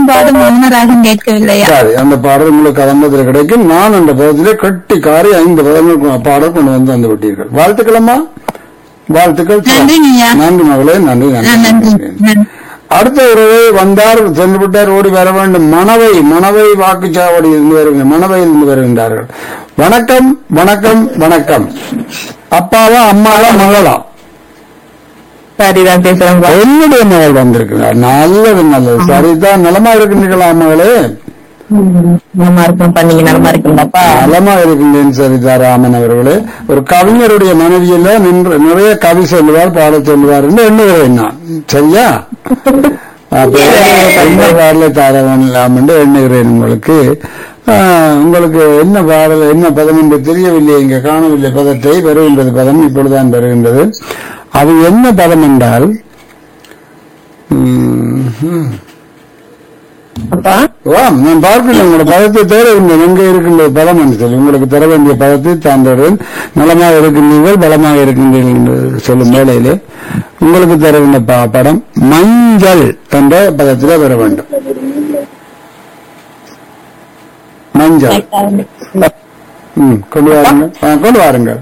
பாடும் மௌனராகம் கேட்கவில்லையா சரி அந்த பாடல் உங்களுக்கு கதம்பத்தில் கிடைக்கும் நான் அந்த பதத்திலே கட்டி காரி ஐந்து பதங்கள் கொ- பாடல் கொண்டு வந்து வந்து விட்டீர்கள் வாழ்த்துக்களம்மா வாழ்த்துக்கள் நன்றிங்கய்யா. நன்றி மகளே நன்றி ஆ, நன்றி நன்றி நன்றி. அடுத்த உறவு வந்தார் சென்று விட்டார் ஓடி வர வேண்டும் மணவை மணவை வாக்குச்சாவடி இருந்து வருகின்ற மணவையில் இருந்து வருகின்றார்கள் வணக்கம் வணக்கம் வணக்கம் அப்பாவா அம்மாவா மகளா சரிதான் பேசுறேன் என்னுடைய மகள் வந்திருக்கிறார் நல்லது நல்லது சரிதான் நலமா இருக்கின்றீர்களா மகளே நல்லா இருக்கும் பண்ணீங்க நல்லா இருக்குங்கப்பா நலமா இருக்கின்றேன் சரிதா ராமன் அவர்களே ஒரு கவிஞருடைய மனைவியில நின்று நிறைய கவி சொல்லுவார் பாட சொல்லுவார் என்று எண்ணுகிறேன் நான் சரியா அப்ப என்ன பாடலை தாரவன் இல்லாம என்று எண்ணுகிறேன் உங்களுக்கு ஆஹ், உங்களுக்கு என்ன பாடல் என்ன பதம் என்று தெரியவில்லை இங்க காணவில்லை பதத்தை வருகின்றது பதம் இப்பொழுதுதான் வருகின்றது அது என்ன பதம் என்றால் உம், ஹம். அப்பா ஆம் நான் பார்க்கிறேன் உங்களோட பதத்தை தேடுகின்றேன் எங்கே இருக்கின்ற பதம் என்று சொல்லி உங்களுக்கு தர வேண்டிய பதத்தை தாண்டேன் நலமாக இருக்கின்றீர்கள் பலமாக இருக்கின்றீர்கள் என்று சொல்லும் வேளையிலே உங்களுக்கு தர வேண்டிய ப- படம் மஞ்சள் என்ற பதத்திலே வர வேண்டும் மஞ்சள் ம் கொண்டு வாருங்கள் ஆ, கொண்டு வாருங்கள்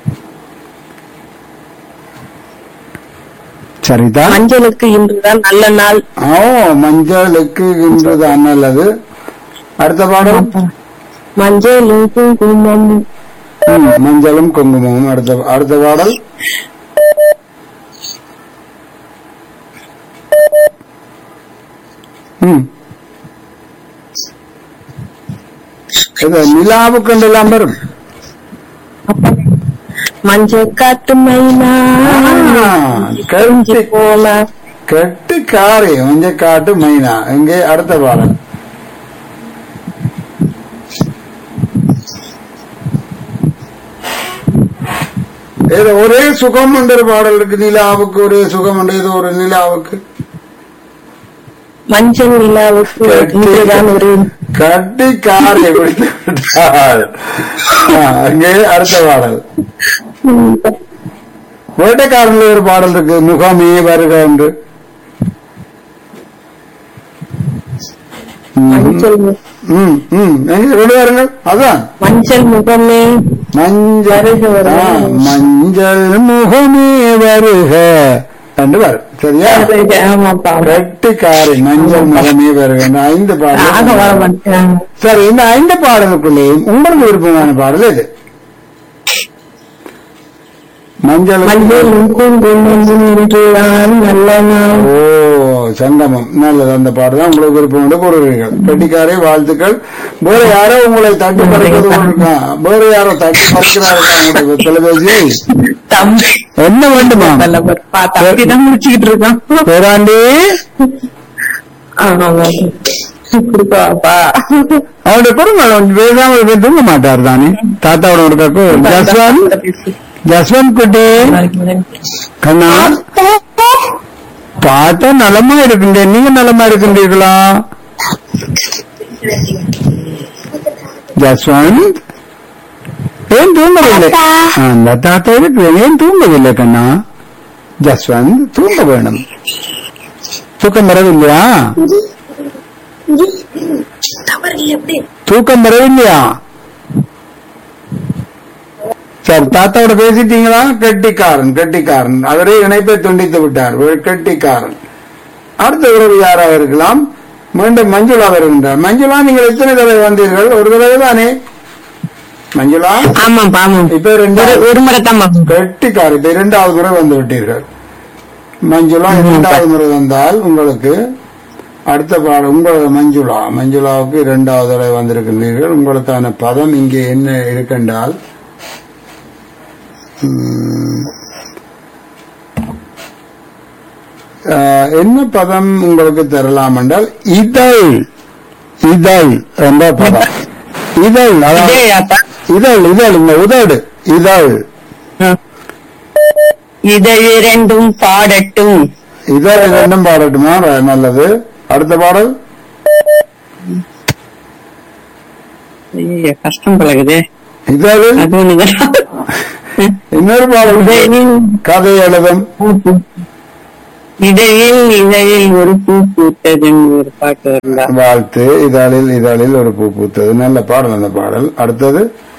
சரிதான் மஞ்சளுக்கு இன்றுதான் நல்ல நாள் ஓ மஞ்சளுக்கு இன்றுதான் நல்லது அடுத்த பாடல் மஞ்சளும் குங்குமம் ம், மஞ்சளும் குங்குமமும் அடுத்த அடுத்த பாடல் ம். இது நிலாவுக்கு எல்லாம் வரும் மஞ்சள் காத்து மைனா ஆ, கரும்பி போல கெட்டு காரி மஞ்சள் காட்டு மைனா இங்கே அடுத்த பாடல் ஏதோ ஒரே சுகம் என்ற ஒரு பாடல் இருக்கு நிலாவுக்கு ஒரே சுகம் என்ற ஏதோ ஒரு நிலாவுக்கு மஞ்சள் நிலாவுக்கு இன்றுதான் ஒரு கட்டி காரை பிடித்து விட்டாள் ஆ, அங்கே அடுத்த பாடல் வேட்டைக்காரன்ல ஒரு பாடல் இருக்கு முகமே வருக என்று மஞ்சள் மு- ம் ம் எங்க கொண்டு வாருங்கள் அதான் மஞ்சள் முகமே மஞ்சள் ஆ, மஞ்சள் முகமே வருக என்று வரும் சரியா ஆமாப்பா வெட்டிக்காரி மஞ்சள் முகமே வருக இந்த ஐந்து ஆக வர பாடல் மாட்டேன் சரி இந்த ஐந்து பாடலுக்குள்ளேயும் உங்களுக்கு விருப்பமான பாடல் எது மஞ்சள் மஞ்சள் குங்குமம் இன்றுதான் நல்ல நாள் ஓ சங்கமம் நல்லது அந்த பாட்டு தான் உங்களுக்கு விருப்பம் என்று கூறுவீர்கள் பெட்டிக்காரே வாழ்த்துக்கள் வேற யாரோ உங்களை தட்டி பறிக்கிறது போல இருக்கா வேற யாரோ தட்டி பறிக்கிறார்கள் உங்களுடைய தொலைபேசியை தம்பி என்ன வேண்டுமா தம்பிதான் முடிச்சுக்கிட்டு இருக்கான் பேராண்டி ஆமா கொடுப்பாப்பா அவருடைய குடும்பம் பேசாமல் இருக்க தூங்க மாட்டார் தானே தாத்தாவோட ஒரு கக்கு ஜஸ்வந்த் ஜஸ்வந்த் குட்டி கண்ணா பார்த்தா நலமா இருக்கின்றேன் நீங்க நலமா இருக்கின்றீர்களா ஜஸ்வந்த் ஏன் தூங்கவில்லை அந்த தாத்தா இருக்கு ஏன் தூங்கவில்லை கண்ணா ஜஸ்வந்த் தூங்க வேணும் தூக்கம் வரவில்லையா தூக்கம் வரவில்லையா சரி தாத்தாவோட பேசிட்டீங்களா கெட்டிக்காரன் கெட்டிக்காரன் அவரே இணைப்பை துண்டித்து விட்டார் ஒரு கெட்டிக்காரன் அடுத்த உறவு யாராக இருக்கலாம் மீண்டும் மஞ்சுளா வருகின்றார் மஞ்சுளா நீங்கள் எத்தனை தடவை வந்தீர்கள் ஒரு தடவை தானே மஞ்சுளா ஆமாப்பா ஆமாம் இப்ப ரெண்டாவது ஒரு முறை தான் கெட்டிக்காரன் இப்ப இரண்டாவது முறை வந்து விட்டீர்கள் மஞ்சுளா இரண்டாவது முறை வந்தால் உங்களுக்கு அடுத்த பாடம் உங்களோட மஞ்சுளா மஞ்சுளாவுக்கு இரண்டாவது தடவை வந்திருக்கின்றீர்கள் உங்களுக்கான பதம் இங்கே என்ன இருக்கின்றால் உம், ஆஹ், என்ன பதம் உங்களுக்கு தரலாம் என்றால் இதழ் இதழ் என்ற பதம் இதழ் அதாவது இதழ் இதழ் இந்த உதடு இதழ் இதழ் இரண்டும் பாடட்டும் இதழ் இரண்டும் பாடட்டுமா ர- நல்லது அடுத்த பாடல் ஐயோ, கஷ்டம் பழகுது இதழ் அது ஒண்ணுதான் இன்னொரு பாடல் கதை எழுதும் இதழில் இதழில் ஒரு பூ பூத்ததுன்னு ஒரு பாட்டு வருதா வாழ்த்து இதழில் இதழில் ஒரு பூ பூத்தது நல்ல பாடல் அந்த பாடல் அடுத்தது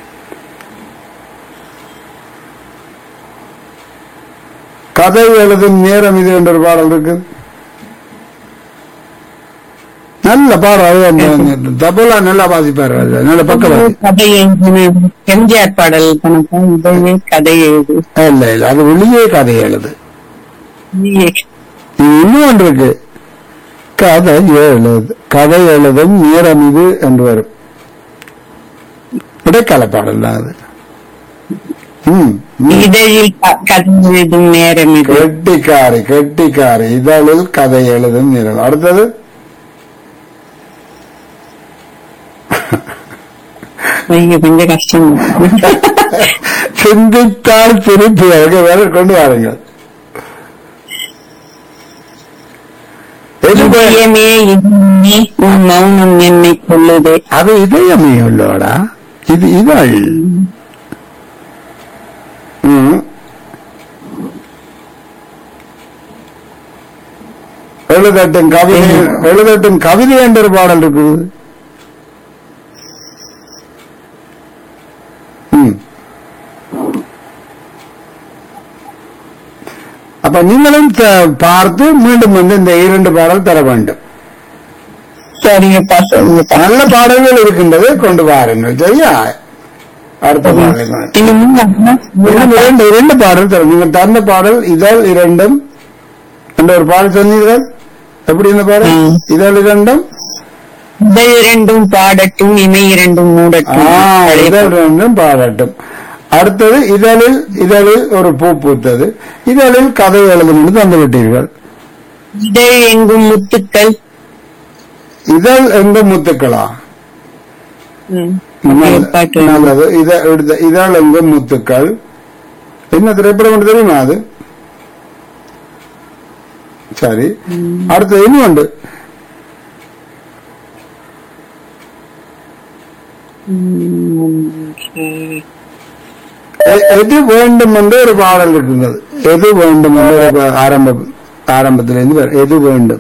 கதை எழுதும் நேரம் இது என்ற ஒரு பாடல் இருக்கு நல்ல பாடல் அது அந்த தபலா நல்லா வாசிப்பாரு அது நல்ல பக்கம் கதை எழுதுன எம்ஜிஆர் பாடல் கணக்கா இதழில் கதை எழுது இல்ல இல்ல அது வெளியே கதை எழுது நீயே இது இன்னும் ஒன்று இருக்கு கதை எழுது கதை எழுதும் நேரம் இது என்று வரும் இடைக்கால பாடல் தான் அது ம் ம். இதழில் க- கதை எழுதும் நேரம் இது கெட்டிக்காரி கெட்டிக்காரி இதழில் கதை எழுதும் நேரம் அடுத்தது ஐயோ கொஞ்சம் கஷ்டம் சிந்தித்தால் திருப்பி அதுக்கு வேற கொண்டு வாருங்கள் எது போய்- இதயமே இதயமே உன் மௌனம் என்னை கொள்ளுது அது இதயமே உள்ளோடா இது இதழ் ம். எழுதட்டும் கவிதை எழுதட்டும் கவிதை என்ற ஒரு பாடல் இருக்குது ம். அப்ப நீங்களும் த- பார்த்து மீண்டும் வந்து இந்த இரண்டு பாடல் தர வேண்டும் சரிங்கப்பா சொல்லுங்கப்பா நல்ல பாடல்கள் இருக்கின்றது கொண்டு வாருங்கள் சரியா அடுத்த பாடல் இன்னும் இன்னும் இரண்டு இரண்டு பாடல் தரும் நீங்கள் தந்த பாடல் இதழ் இரண்டும் என்ற ஒரு பாடல் சொன்னீர்கள் எப்படி இந்த பாடல் ம். இதழ் இரண்டும் இதழ் இரண்டும் பாடட்டும் இமை இரண்டும் ஆ, மூடட்டும் இதழ் இரண்டும் பாடட்டும் அடுத்தது இதழில் இதழில் ஒரு பூ பூத்தது இதழில் கதை எழுதும் என்று தந்து விட்டீர்கள் இதழ் எங்கும் முத்துக்கள் இதழ் என்ற முத்துக்களா ம். நல்லது. பாட்டு நல்லது இத- எடுத்த- இதழ் எங்கும் முத்துக்கள் என்ன திரைப்படம் என்று தெரியுமா அது சரி அடுத்து இன்னும் உண்டு ம், சரி. எ- எது வேண்டும் என்று ஒரு பாடல் இருக்கின்றது எது வேண்டும் என்று ஒரு பா- ஆரம்ப ஆரம்பத்திலிருந்து வரும். எது வேண்டும்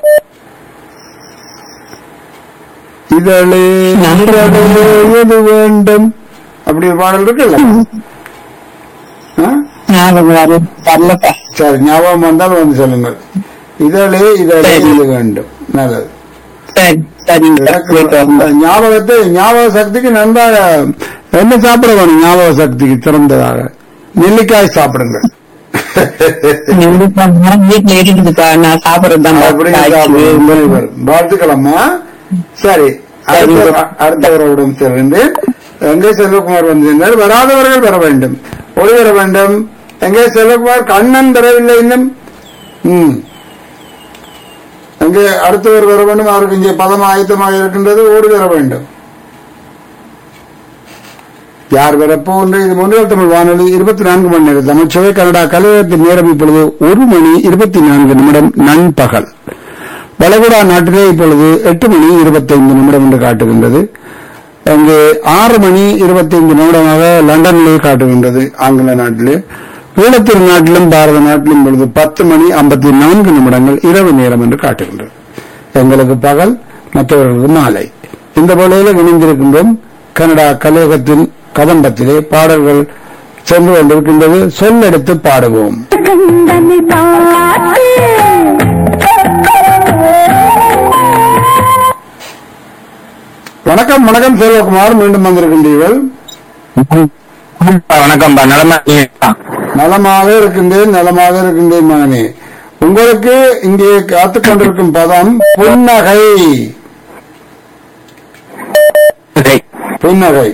இதழே இதழே எது வேண்டும் அப்படி ஒரு பாடல் இருக்குல்ல ஆ? ஞாபகம் வரும். வரலப்பா சரி ஞாபகம் வந்தால் வந்து சொல்லுங்கள் இதழே இதழே இது வேண்டும் நல்லது சரி சரிங்க எனக்கு போயிட்டு வாங்க. ஞாபகத்தை ஞாபக சக்திக்கு நன்றாக என்ன சாப்பிட வேணும் ஞாபக சக்திக்கு திறந்ததாக நெல்லிக்காய் சாப்பிடுங்க நெல்லிப்பா மரம் வீட்டுல இருக்குதுப்பா நான் சாப்பிடறதுதான் அப்படி சாப்பிடுங்க. வாழ்த்துக்களம்மா சரி அடுத்த அடுத்தவரோடும் செல்கின்றேன் எங்கே செல்வகுமார் வந்திருந்தார் வராதவர்கள் வர வேண்டும் ஒளி வர வேண்டும் எங்கே செல்வகுமார் கண்ணன் வரவில்லை இன்னும் ம் அங்கே அடுத்தவர் வர வேண்டும் அவருக்கு இங்கே பதம் ஆயத்தமாக இருக்கின்றது ஓடி வர வேண்டும் யார் வரப்போன்ற இது முன்னாள் தமிழ் வானொலி இருபத்தி நான்கு மணி நேரம் தமிழ்ச்சவை கனடா கலையகத்தின் நேரம் இப்பொழுது ஒரு மணி இருபத்தி நான்கு நிமிடம் நண்பகல் வளைகுடா நாட்டிலே இப்பொழுது எட்டு மணி இருபத்தைந்து நிமிடம் என்று காட்டுகின்றது அங்கு ஆறு மணி இருபத்தைந்து நிமிடமாக லண்டனிலே காட்டுகின்றது ஆங்கில நாட்டிலே ஈழத்தின் நாட்டிலும் பாரத நாட்டிலும் இப்பொழுது பத்து மணி ஐம்பத்தி நான்கு நிமிடங்கள் இரவு நேரம் என்று காட்டுகின்றது எங்களுக்கு பகல் மற்றவர்களுக்கு மாலை இந்த வேளையில இணைந்திருக்கின்றோம் கனடா கலையகத்தின் கதம்பத்திலே பாடல்கள் சென்று கொண்டிருக்கின்றது சொல்லெடுத்து பாடுவோம் கந்தனை பார்த்து வணக்கம் வணக்கம் செல்வகுமார் மீண்டும் வந்திருக்கின்றீர்கள் வணக்கம்பா நலமா இருக்கீங்களா? நலமாக இருக்கின்றேன் நலமாக இருக்கின்றேன் மகனே உங்களுக்கு இங்கே காத்துக் கொண்டிருக்கும் பதம் புன்னகை சரி. புன்னகை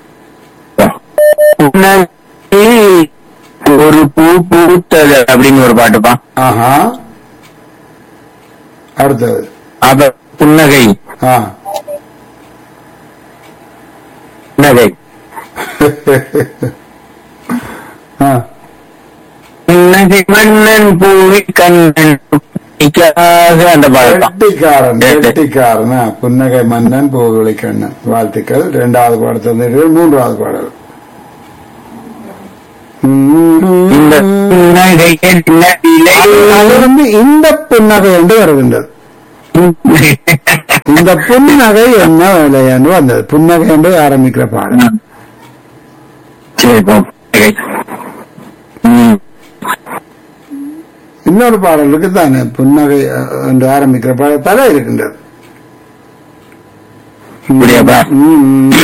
புன்னகை ஒரு பூ பூத்தது அப்படின்னு ஒரு பாட்டுப்பா ஆஹா அடுத்தது அப்ப புன்னகை ஆ புன்னகை ஆ. புன்னகை மன்னன் பூவி கண்ணன் புன்னகைக்காக அந்த பாட்டுப்பா கெட்டிக்காரன் கெட்டிக்காரன் ஆ, புன்னகை மன்னன் பூவிளை கண்ணன் வாழ்த்துக்கள் இரண்டாவது பாடத்தில் மூன்றாவது பாடல் இந்த புன்னகை என்ன விலை? அது வந்து இந்த புன்னகை என்று வருகின்றது இந்த புன்னகை என்ன விலை என்று வந்தது புன்னகை என்று ஆரம்பிக்கிற பாடல் சரி போ. ம். இன்னொரு பாடலுக்கு தானே புன்னகை அஹ், என்று ஆரம்பிக்கிற பாடல் பல இருக்கின்றது இப்படியாப்பா ம், ம்.